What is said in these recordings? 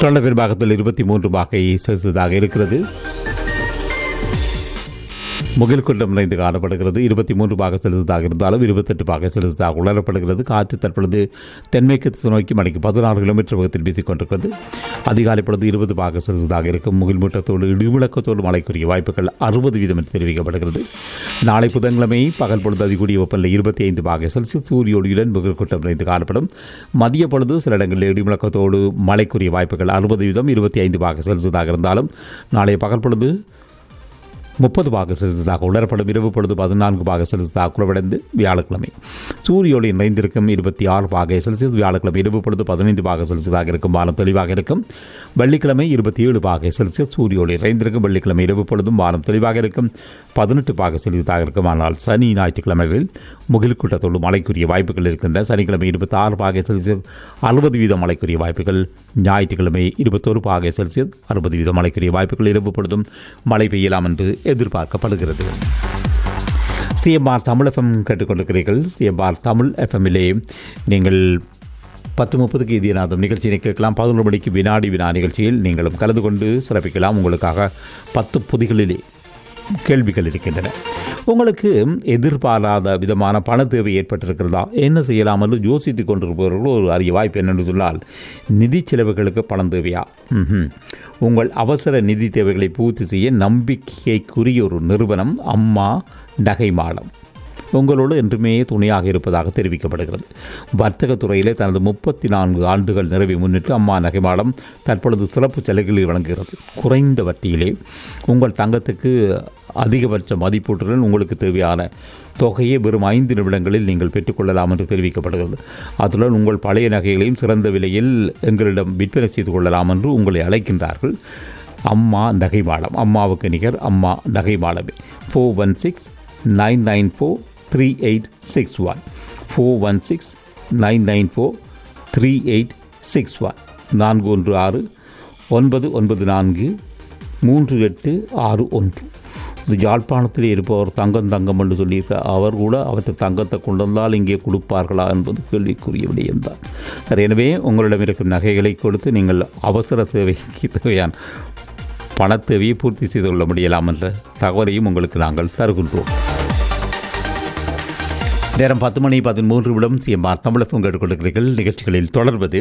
தொடர்ந்த பெரும்பாகத்தில் இருபத்தி மூன்று பாகை செலுத்ததாக இருக்கிறது முகில் குண்டம் நிறைந்து காணப்படுகிறது இருபத்தி மூன்று பாக செலுத்ததாக இருந்தாலும் இருபத்தெட்டு பாக செலுத்ததாக உணரப்படுகிறது காற்று தற்பொழுது தென்மேற்கு திசை நோக்கி மணிக்கு பதினாறு கிலோமீட்டர் வேகத்தில் வீசிக் கொண்டிருக்கிறது அதிகாலை பொழுது இருபது பாக செலுத்ததாக இருக்கும் முகில் மூட்டத்தோடு இடிமுழக்கத்தோடு மழைக்குரிய வாய்ப்புகள் அறுபது வீதம் என்று தெரிவிக்கப்படுகிறது நாளை புதன்கிழமை பகல் பொழுது அதிகூடிய வெப்பநிலை இருபத்தி ஐந்து பாக செல்சியஸ் சூரிய ஒளியுடன் முகில் கூட்டம் நிறைந்து காணப்படும் மதிய பொழுது சில இடங்களில் இடிமுழக்கத்தோடு மழைக்குரிய வாய்ப்புகள் அறுபது வீதம் இருபத்தி ஐந்து பாக செல்சியஸாக இருந்தாலும் நாளைய பகல் பொழுது முப்பது பாக செலுத்ததாக உணரப்படும் இரவு பொழுது பதினான்கு பாக செலுத்ததாக குறைவடைந்து வியாழக்கிழமை சூரிய ஒளி நிறைந்திருக்கும் இருபத்தி ஆறு பாக செல்சியஸ் வியாழக்கிழமை இரவு பொழுது பதினைந்து பாக செல்சியஸாக இருக்கும் வானம் தெளிவாக இருக்கும் வெள்ளிக்கிழமை இருபத்தி ஏழு பாக செல்சியஸ் சூரிய ஒளி நிறைந்திருக்கும் வெள்ளிக்கிழமை இரவு பொழுதும் வானம் தெளிவாக இருக்கும் பதினெட்டு பாக செல்சியஸாக இருக்கும் ஆனால் சனி ஞாயிற்றுக்கிழமைகளில் முகில் கூட்டத்தோடு மழைக்குரிய வாய்ப்புகள் இருக்கின்றன சனிக்கிழமை இருபத்தி ஆறு பாக செல்சியஸ் அறுபது வீதம் மழைக்குரிய வாய்ப்புகள் ஞாயிற்றுக்கிழமை இருபத்தோரு பாக செல்சியஸ் அறுபது வீதம் மழைக்குரிய வாய்ப்புகள் இரவு பொழுதும் மழை பெய்யலாம் என்று எதிர்பார்க்கப்படுகிறது சிஎம்ஆர் தமிழ் எஃப்எம் கேட்டுக்கொண்டிருக்கிறீர்கள் சிஎம்ஆர் தமிழ் எஃப்எம்மிலே நீங்கள் பத்து முப்பதுக்கு இதயநாதம் நிகழ்ச்சியை கேட்கலாம் பதினொரு மணிக்கு வினாடி வினா நிகழ்ச்சியில் நீங்களும் கலந்து கொண்டு சிறப்பிக்கலாம் உங்களுக்காக பத்து பொதிகளிலே கேள்விகள் இருக்கின்றன உங்களுக்கு எதிர்பாராத விதமான பண தேவை ஏற்பட்டிருக்கிறதா என்ன செய்யலாம் என்று யோசித்துக் கொண்டிருப்பவர்கள் ஒரு அரிய வாய்ப்பு என்னென்று சொன்னால் நிதி செலவுகளுக்கு பணம் தேவையா ம்ஹும். உங்கள் அவசர நிதி தேவைகளை பூர்த்தி செய்ய நம்பிக்கைக்குரிய ஒரு நிறுவனம் அம்மா நகை மாடம் உங்களோடு என்றுமே துணையாக இருப்பதாக தெரிவிக்கப்படுகிறது வர்த்தகத் துறையிலே தனது முப்பத்தி நான்கு ஆண்டுகள் நிறைவை முன்னிட்டு அம்மா நகைமாடம் தற்பொழுது சிறப்பு சலுகைகளை வழங்குகிறது குறைந்த வட்டியிலே உங்கள் தங்கத்துக்கு அதிகபட்ச மதிப்பூட்டுடன் உங்களுக்கு தேவையான தொகையை வெறும் ஐந்து நிமிடங்களில் நீங்கள் பெற்றுக்கொள்ளலாம் என்று தெரிவிக்கப்படுகிறது அத்துடன் உங்கள் பழைய நகைகளையும் சிறந்த விலையில் எங்களிடம் விற்பனை செய்து கொள்ளலாம் என்று உங்களை அழைக்கின்றார்கள் அம்மா நகை மாடம் அம்மாவுக்கு நிகர் அம்மா நகை மாடமே four one six nine nine four three eight six one four one six nine nine four three eight six one நான்கு ஒன்று ஆறு ஒன்பது ஒன்பது நான்கு மூன்று எட்டு ஆறு ஒன்று இது யாழ்ப்பாணத்தில் இருப்பவர் தங்கம் தங்கம் என்று சொல்லியிருக்க அவர் கூட அவற்றை தங்கத்தை கொண்டு வந்தால் இங்கே கொடுப்பார்களா என்பது கேள்விக்குரிய விடயம்தான் சரி எனவே உங்களிடம் இருக்கும் நகைகளை கொடுத்து நீங்கள் அவசர தேவைக்கு தேவையான பணத்தேவையை பூர்த்தி செய்து கொள்ள முடியலாம் என்ற தகவலையும் உங்களுக்கு நாங்கள் தருகின்றோம் நேரம் பத்து மணி பதிமூன்று விடம் சிஎம்ஆர் தமிழகம் கேட்டுக்கொண்டிருக்கிறீர்கள் நிகழ்ச்சிகளில் தொடர்வது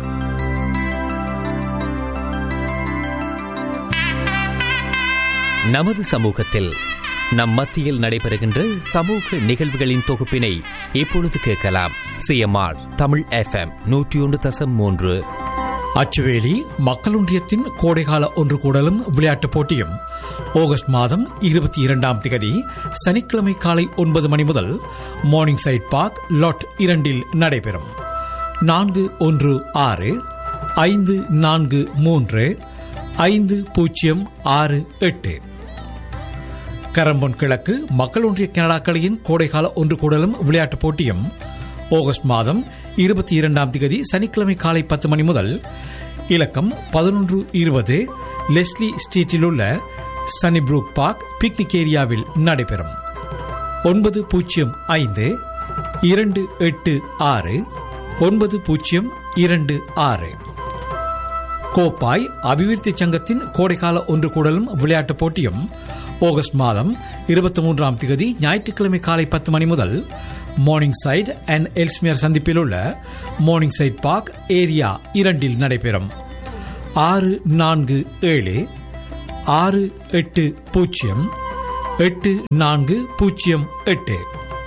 நமது சமூகத்தில் நம் மத்தியில் நடைபெறுகின்ற சமூக நிகழ்வுகளின் தொகுப்பினை இப்பொழுது கேட்கலாம் சிஎம்ஆர் தமிழ் எஃப்எம் நூற்றி ஒன்று தசம் மூன்று அச்சுவேலி மக்களொன்றியத்தின் கோடைகால ஒன்று கூடலும் விளையாட்டுப் போட்டியும் ஆகஸ்ட் மாதம் இருபத்தி இரண்டாம் திகதி சனிக்கிழமை காலை ஒன்பது மணி முதல் மார்னிங் சைட் பார்க் லாட் இரண்டில் நடைபெறும் நான்கு ஒன்று ஆறு ஐந்து நான்கு மூன்று ஐந்து பூஜ்ஜியம் ஆறு எட்டு கரம்பொன் கிழக்கு மக்கள் ஒன்றிய கனடா கலையின் கோடைகால ஒன்று கூடலும் விளையாட்டுப் போட்டியும் ஆகஸ்ட் மாதம் இருபத்தி இரண்டாம் திகதி சனிக்கிழமை காலை பத்து மணி முதல் இலக்கம் பதினொன்று இருபது லெஸ்லி ஸ்ட்ரீட்டில் உள்ள சனிப்ரூக் பார்க் பிக்னிக் ஏரியாவில் நடைபெறும் ஒன்பது பூஜ்ஜியம் ஐந்து இரண்டு எட்டு ஆறு ஒன்பது பூஜ்ஜியம் இரண்டு ஆறு கோப்பாய் அபிவிருத்தி சங்கத்தின் கோடைக்கால ஒன்று கூடலும் விளையாட்டுப் போட்டியும் ஆகஸ்ட் மாதம் இருபத்தி மூன்றாம் தேதி ஞாயிற்றுக்கிழமை காலை பத்து மணி முதல் மார்னிங் சைட் அண்ட் எல்ஸ்மியர் சந்திப்பில் உள்ள மார்னிங் சைட் பார்க் ஏரியா இரண்டில் நடைபெறும் ஆறு நான்கு ஏழு ஆறு எட்டு பூஜ்ஜியம் எட்டு நான்கு பூஜ்ஜியம் எட்டு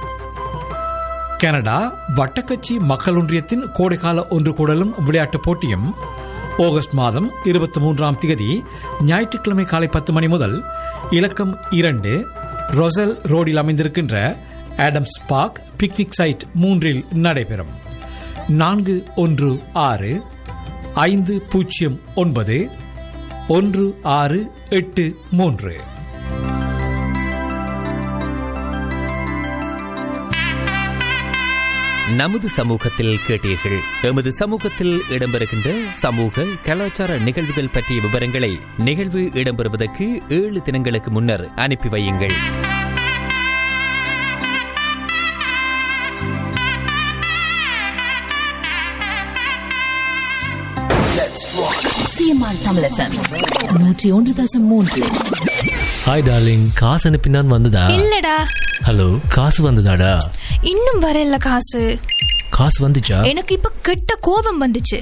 கனடா வட்டக்கட்சி மக்கள் ஒன்றியத்தின் கோடைக்கால ஒன்று கூடலும் விளையாட்டுப் போட்டியும் ஆகஸ்ட் மாதம் இருபத்தி மூன்றாம் தேதி ஞாயிற்றுக்கிழமை காலை பத்து மணி முதல் இலக்கம் இரண்டு ரொசல் ரோடில் அமைந்திருக்கின்ற ஆடம்ஸ் பார்க் பிக்னிக் சைட் மூன்றில் நடைபெறும் நான்கு ஒன்று ஆறு ஐந்து பூஜ்ஜியம் ஒன்பது ஒன்று ஆறு எட்டு மூன்று நமது சமூகத்தில் கேட்டீர்கள் எமது சமூகத்தில் இடம்பெறுகின்ற சமூக கலாச்சார நிகழ்வுகள் பற்றிய விவரங்களை நிகழ்வு இடம்பெறுவதற்கு ஏழு தினங்களுக்கு முன்னர் அனுப்பி வையுங்கள் Let's rock. CMR Tamil FM நூற்றி ஒன்று தசம் மூன்று ஹாய் டார்லிங் காசு அனுப்பினான் வந்ததா இல்லடா ஹலோ காசு வந்ததாடா இன்னும் வரல காசு காசு வந்துச்சா எனக்கு இப்ப கெட்ட கோபம் வந்துச்சு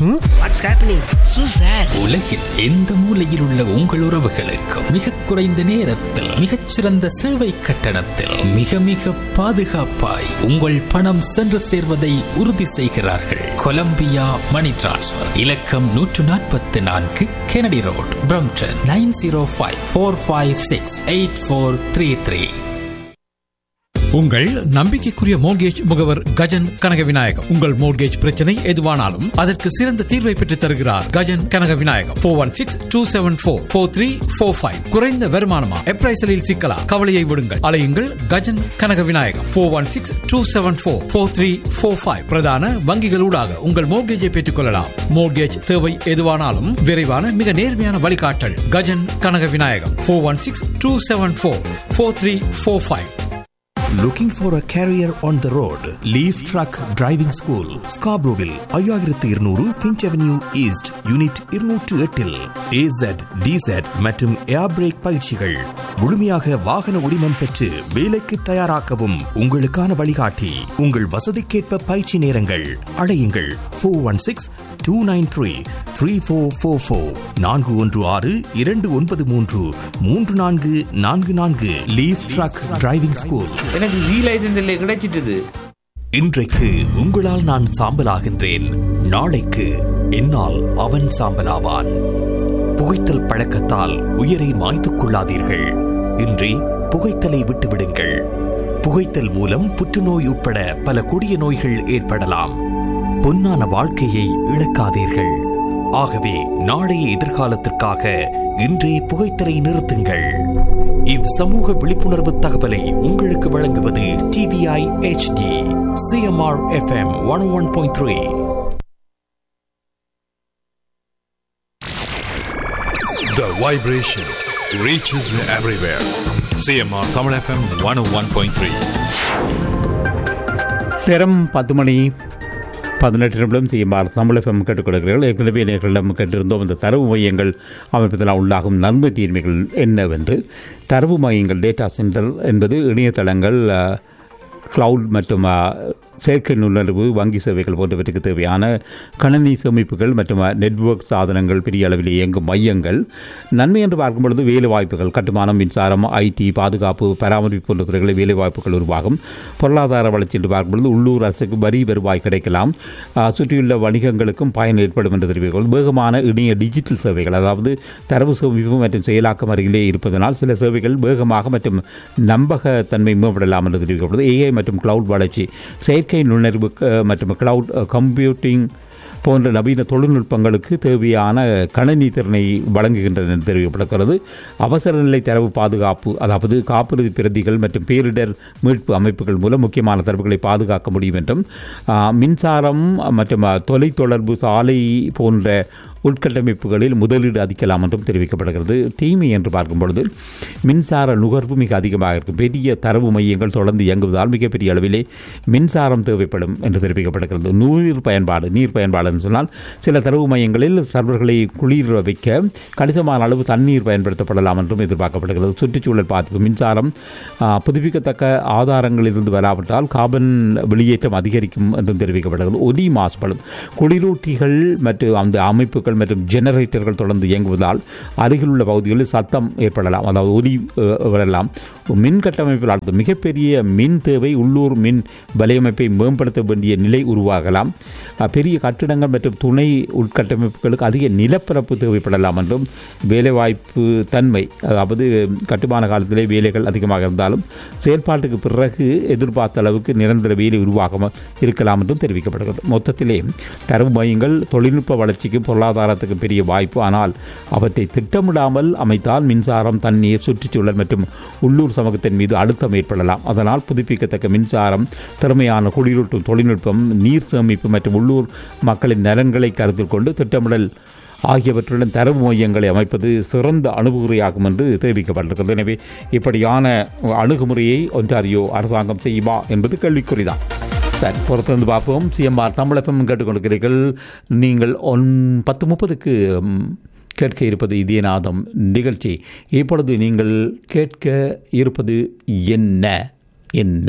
உலகில் எந்த மூலையில் உள்ள உங்கள் உறவுகளுக்கு மிக குறைந்த நேரத்தில் மிகச்சிறந்த சேவை கட்டணத்தில் மிக மிக பாதுகாப்பாய் உங்கள் பணம் சென்று சேர்வதை உறுதி செய்கிறார்கள் கொலம்பியா மணி டிரான்ஸ்ஃபர் இலக்கம் நூற்று நாற்பத்தி நான்கு Kennedy road Brampton nine zero five four five six eight four three three உங்கள் நம்பிக்கைக்குரிய மோர்கேஜ் முகவர் கஜன் கனக விநாயகம் உங்கள் மோர்கேஜ் பிரச்சனை எதுவானாலும் அதற்கு சிறந்த தீர்வை பெற்றுத் தருகிறார் Gajan Kanaga Vinayagam four one six two seven four four three four five குறைந்த வருமானமா எப்ரைசலில் சிக்கலா கவலையை விடுங்கள் அலையுங்கள் Gajan Kanaga Vinayagam four one six two seven four four three four five பிரதான வங்கிகளூடாக உங்கள் மோர்கேஜை பெற்றுக் கொள்ளலாம் மோர்கேஜ் தேவை எதுவானாலும் விரைவான மிக நேர்மையான வழிகாட்டல் Gajan Kanaga Vinayagam four one six two seven four four three four five Looking for a career on the road? Leaf Truck Driving School, Scarboroughville, ஐயாயிரத்து இருநூறு ஃபின்ச் அவென்யூ ஈஸ்ட் யூனிட் இருநூற்று எட்டில் ஏசட் டிசட் மற்றும் ஏர் பிரேக் பயிற்சிகள் முழுமையாக வாகன உரிமம் பெற்று வேலைக்கு தயாராக்கவும் உங்களுக்கான வழிகாட்டி உங்கள் வசதிக்கேற்ப பயிற்சி நேரங்கள் அழையுங்கள் four one six two nine three three four four four நான்கு ஒன்று ஆறு இரண்டு ஒன்பது மூன்று மூன்று நான்கு நான்கு நான்கு லீஃப் ட்ரக் டிரைவிங் ஸ்கூல் எனக்கு ஜி லைசன்ஸ் இல்லை கிடைச்சிட்டுது இன்றைக்கு உங்களால் நான் சாம்பலாகின்றேன் நாளைக்கு என்னால் அவன் சாம்பலாவான் புகைத்தல் பழக்கத்தால் உயிரை மாய்த்துக் கொள்ளாதீர்கள் இன்றி புகைத்தலை விட்டுவிடுங்கள் புகைத்தல் மூலம் புற்றுநோய் உட்பட பல கொடிய நோய்கள் ஏற்படலாம் பொன்னான வாழ்க்கையை இழக்காதீர்கள் ஆகவே நாளைய எதிர்காலத்திற்காக இன்றே புகைத்தலை நிறுத்துங்கள் இவ் சமூக விழிப்புணர்வு தகவலை உங்களுக்கு வழங்குவது TVI HD CMR FM one one point three The vibration reaches everywhere. CMR Tamil FM 101.3. நேரம் பத்து மணி பதினெட்டு நிமிடம் செய்யுமாறு தமிழ் எஃப்எம் கேட்டுக் கொடுக்கிறீர்கள் ஏற்கனவே நேர்களிடம் கேட்டிருந்தோம் இந்த தரவு மையங்கள் அமைப்பதனால் உள்ளாகும் நன்மை தீர்மைகள் என்னவென்று தரவு மையங்கள் டேட்டா சென்டர் என்பது இணையதளங்கள் கிளவுட் மற்றும் செயற்கை நுண்ணறிவு வங்கி சேவைகள் போன்றவற்றுக்கு தேவையான கணினி சேமிப்புகள் மற்றும் நெட்வொர்க் சாதனங்கள் பெரிய அளவில் இயங்கும் மையங்கள் நன்மை என்று பார்க்கும் பொழுது வேலை வாய்ப்புகள் கட்டுமானம் மின்சாரம் ஐடி பாதுகாப்பு பராமரிப்பு போன்ற துறைகளில் வேலை வாய்ப்புகள் உருவாகும் பொருளாதார வளர்ச்சி என்று பார்க்கும் பொழுது உள்ளூர் அரசுக்கு வரி வருவாய் கிடைக்கலாம் சுற்றியுள்ள வணிகங்களுக்கும் பயன் ஏற்படும் என்று தெரிவிக்கும் வேகமான இணைய டிஜிட்டல் சேவைகள் அதாவது தரவு சேமிப்பு மற்றும் செயலாக்கம் அருகிலே இருப்பதனால் சில சேவைகள் வேகமாக மற்றும் நம்பகத்தன்மை மேம்படலாம் என்று தெரிவிக்கப்படுது ஏஐ மற்றும் கிளவுட் வளர்ச்சி செயற்கை நுண்ணறிவு மற்றும் கிளவுட் கம்ப்யூட்டிங் போன்ற நவீன தொழில்நுட்பங்களுக்கு தேவையான கணினி திறனை வழங்குகின்றன என்று தெரிவிக்கப்படுகிறது அவசர நிலை தரவு பாதுகாப்பு அதாவது காப்புறுதி பிரதிகள் மற்றும் பேரிடர் மீட்பு அமைப்புகள் மூலம் முக்கியமான தரவுகளை பாதுகாக்க முடியும் என்றும் மின்சாரம் மற்றும் தொலைத்தொடர்பு சாலை போன்ற உட்கட்டமைப்புகளில் முதலீடு அதிக்கலாம் என்றும் தெரிவிக்கப்படுகிறது தீமை என்று பார்க்கும் பொழுது மின்சார நுகர்வு மிக அதிகமாக இருக்கும் பெரிய தரவு மையங்கள் தொடர்ந்து இயங்குவதால் மிகப்பெரிய அளவிலே மின்சாரம் தேவைப்படும் என்று தெரிவிக்கப்படுகிறது நீர் பயன்பாடு நீர் பயன்பாடு என்று சொன்னால் சில தரவு மையங்களில் சர்வர்களை குளிர வைக்க கணிசமான அளவு தண்ணீர் பயன்படுத்தப்படலாம் என்றும் எதிர்பார்க்கப்படுகிறது சுற்றுச்சூழல் பாதிப்பு மின்சாரம் புதுப்பிக்கத்தக்க ஆதாரங்களிலிருந்து வராவிட்டால் கார்பன் வெளியேற்றம் அதிகரிக்கும் என்றும் தெரிவிக்கப்படுகிறது ஒலி மாசுபடும் குளிரூட்டிகள் மற்றும் அந்த அமைப்புகள் மற்றும் ஜெனரேட்டர்கள் தொடர்ந்து இயங்குவதால் அருகில் உள்ள பகுதிகளில் சத்தம் ஏற்படலாம் அதாவது ஒலி வரலாம் மின் கட்டமைப்பில் அடுத்து மிகப்பெரிய மின் தேவை உள்ளூர் மின் வலையமைப்பை மேம்படுத்த வேண்டிய நிலை உருவாகலாம் பெரிய கட்டிடங்கள் மற்றும் துணை உட்கட்டமைப்புகளுக்கு அதிக நிலப்பரப்பு தேவைப்படலாம் என்றும் வேலைவாய்ப்பு தன்மை அதாவது கட்டுமான காலத்திலே வேலைகள் அதிகமாக இருந்தாலும் செயல்பாட்டுக்கு பிறகு எதிர்பார்த்த அளவுக்கு நிரந்தர வேலை உருவாக இருக்கலாம் என்றும் தெரிவிக்கப்படுகிறது மொத்தத்திலே தரவு மையங்கள் தொழில்நுட்ப வளர்ச்சிக்கு பொருளாதாரத்துக்கு பெரிய வாய்ப்பு ஆனால் அவற்றை திட்டமிடாமல் அமைத்தால் மின்சாரம் தண்ணீர் சுற்றுச்சூழல் மற்றும் உள்ளூர் சமூகத்தின் மீது அழுத்தம் ஏற்படலாம் அதனால் புதுப்பிக்கத்தக்க மின்சாரம் திறமையான குளிரூட்டும் தொழில்நுட்பம் நீர் சேமிப்பு மற்றும் உள்ளூர் மக்களின் நலன்களை கருத்தில் கொண்டு திட்டமிடல் ஆகியவற்றுடன் தரவு மையங்களை அமைப்பது சிறந்த அணுகுமுறையாகும் என்று தெரிவிக்கப்பட்டிருக்கிறது எனவே இப்படியான அணுகுமுறையை ஒன்றாரியோ அரசாங்கம் செய்யுமா என்பது கேள்விக்குறிதான் சரி பொறுத்திருந்து பார்ப்போம் சிஎம்ஆர் தமிழகம் கேட்டுக்கொண்டிருக்கிறீர்கள் நீங்கள் ஒன் பத்து முப்பதுக்கு கேட்க இருப்பது இதயநாதம் நிகழ்ச்சி இப்பொழுது நீங்கள் கேட்க இருப்பது என்ன என்ன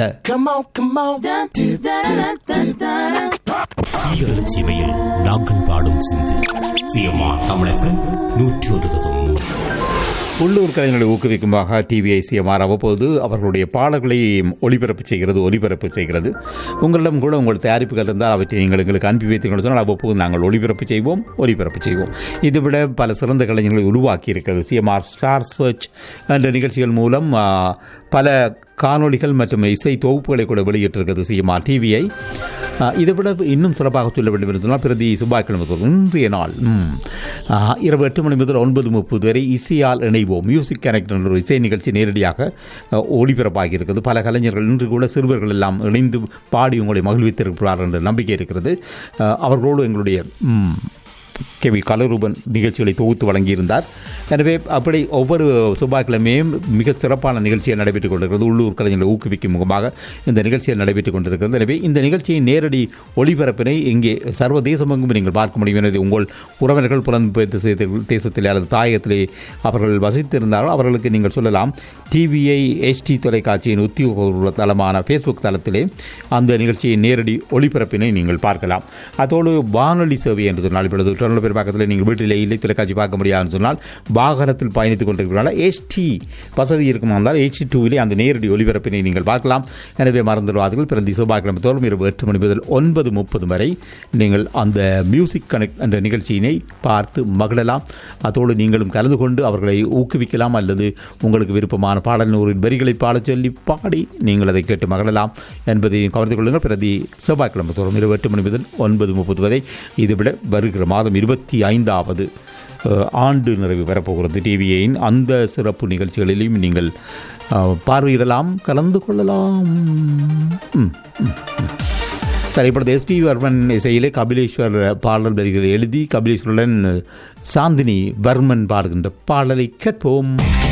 சீமையில் நாங்கள் பாடும் சிந்து சிஎம்ஆர் தமிழகம் நூற்றி ஒரு தசம் மூன்று உள்ளூர் கலைஞர்களை ஊக்குவிக்குமாக டிவிஐ சிஎம்ஆர் அவ்வப்போது அவர்களுடைய பாடல்களை ஒளிபரப்பு செய்கிறது ஒலிபரப்பு செய்கிறது உங்களிடம் கூட உங்கள் தயாரிப்புகள் இருந்தால் அவற்றை நீங்கள் எங்களுக்கு அனுப்பி வைத்தீர்கள் சொன்னால் அவ்வப்போது நாங்கள் ஒளிபரப்பு செய்வோம் ஒலிபரப்பு செய்வோம் இதைவிட பல சிறந்த கலைஞர்களை உருவாக்கி இருக்கிறது சிஎம்ஆர் ஸ்டார் சர்ச் என்ற நிகழ்ச்சிகள் மூலம் ஆ, பல காணொளிகள் மற்றும் இசை தொகுப்புகளை கூட வெளியிட்டிருக்கிறது சிஎம்ஆர் டிவிஐ இதை விட இன்னும் சிறப்பாக சொல்ல வேண்டும் என்று சொன்னால் பிரதி செவ்வாய்க்கிழமை தோறும் இன்றைய நாள் ம், ஆ, இரவு எட்டு மணி முதல் ஒன்பது முப்பது வரை இசையால் இணைவோம் மியூசிக் கனெக்ட் என்ற ஒரு இசை நிகழ்ச்சி நேரடியாக அ, ஒளிபரப்பாகி இருக்கிறது பல கலைஞர்கள் இன்று கூட சிறுவர்கள் எல்லாம் இணைந்து பாடி உங்களை மகிழ்வித்திருக்கிறார்கள் என்ற நம்பிக்கை இருக்கிறது அ, அவர்களோடு எங்களுடைய ம், கே வி கலரூபன் நிகழ்ச்சிகளை தொகுத்து வழங்கியிருந்தார் எனவே அப்படி ஒவ்வொரு செவ்வாய்க்கிழமையும் மிக சிறப்பான நிகழ்ச்சிகள் நடைபெற்றுக் கொண்டிருக்கிறது உள்ளூர் கலைஞர்களை ஊக்குவிக்கும் முகமாக இந்த நிகழ்ச்சிகள் நடைபெற்றுக் கொண்டிருக்கிறது எனவே இந்த நிகழ்ச்சியின் நேரடி ஒளிபரப்பினை இங்கே சர்வதேசமெங்கும் நீங்கள் பார்க்க முடியும் எனவே உங்கள் உறவினர்கள் புலம்பெயர் தேசத்தில் தேசத்தில் அல்லது தாயகத்திலே அவர்கள் வசித்திருந்தாலும் அவர்களுக்கு நீங்கள் சொல்லலாம் டிவிஐ எஸ்டி தொலைக்காட்சியின் உத்தியோகபூர்வ தளமான ஃபேஸ்புக் தளத்திலே அந்த நிகழ்ச்சியின் நேரடி ஒளிபரப்பினை நீங்கள் பார்க்கலாம் அதோடு வானொலி சேவை என்று சொன்னால் இப்பொழுது டொரண்டோ பெரும்பாக்கத்தில் நீங்கள் வீட்டிலே இல்லை தொலைக்காட்சி பார்க்க முடியாதுன்னு சொன்னால் வாகனத்தில் பயணித்துக் கொண்டிருக்கிறனால எஸ்டி வசதி இருக்குமா இருந்தால் ஹெச்டி டூவிலே அந்த நேரடி ஒளிபரப்பினை நீங்கள் பார்க்கலாம் எனவே மறந்துடுவார்கள் பிறந்த செவ்வாய்க்கிழமை தோறும் இரவு எட்டு மணி முதல் ஒன்பது முப்பது வரை நீங்கள் அந்த மியூசிக் கனெக்ட் என்ற நிகழ்ச்சியினை பார்த்து மகிழலாம் அதோடு நீங்களும் கலந்து கொண்டு அவர்களை ஊக்குவிக்கலாம் அல்லது உங்களுக்கு விருப்பமான பாடல் நூறின் வரிகளை பாடச் சொல்லி பாடி நீங்கள் அதை கேட்டு மகிழலாம் என்பதை கவர்ந்து கொள்ளுங்கள் பிரதி செவ்வாய்க்கிழமை தோறும் இரவு எட்டு மணி முதல் ஒன்பது முப்பது வரை இதுவிட வருகிற மாதம் இருபத்தி ஐந்தாவது அஹ், ஆண்டு நிறைவு பெறப்போகிறது டிவியின் அந்த சிறப்பு நிகழ்ச்சிகளிலும் நீங்கள் அஹ், பார்வையிடலாம் கலந்து கொள்ளலாம் ம், ம், ம். சரி இப்பொழுது எஸ்பி வர்மன் இசையிலே கபிலேஸ்வர் பாடல் வரிகளை எழுதி கபிலேஸ்வருடன் சாந்தினி வர்மன் பாடுகின்ற பாடலை கேட்போம்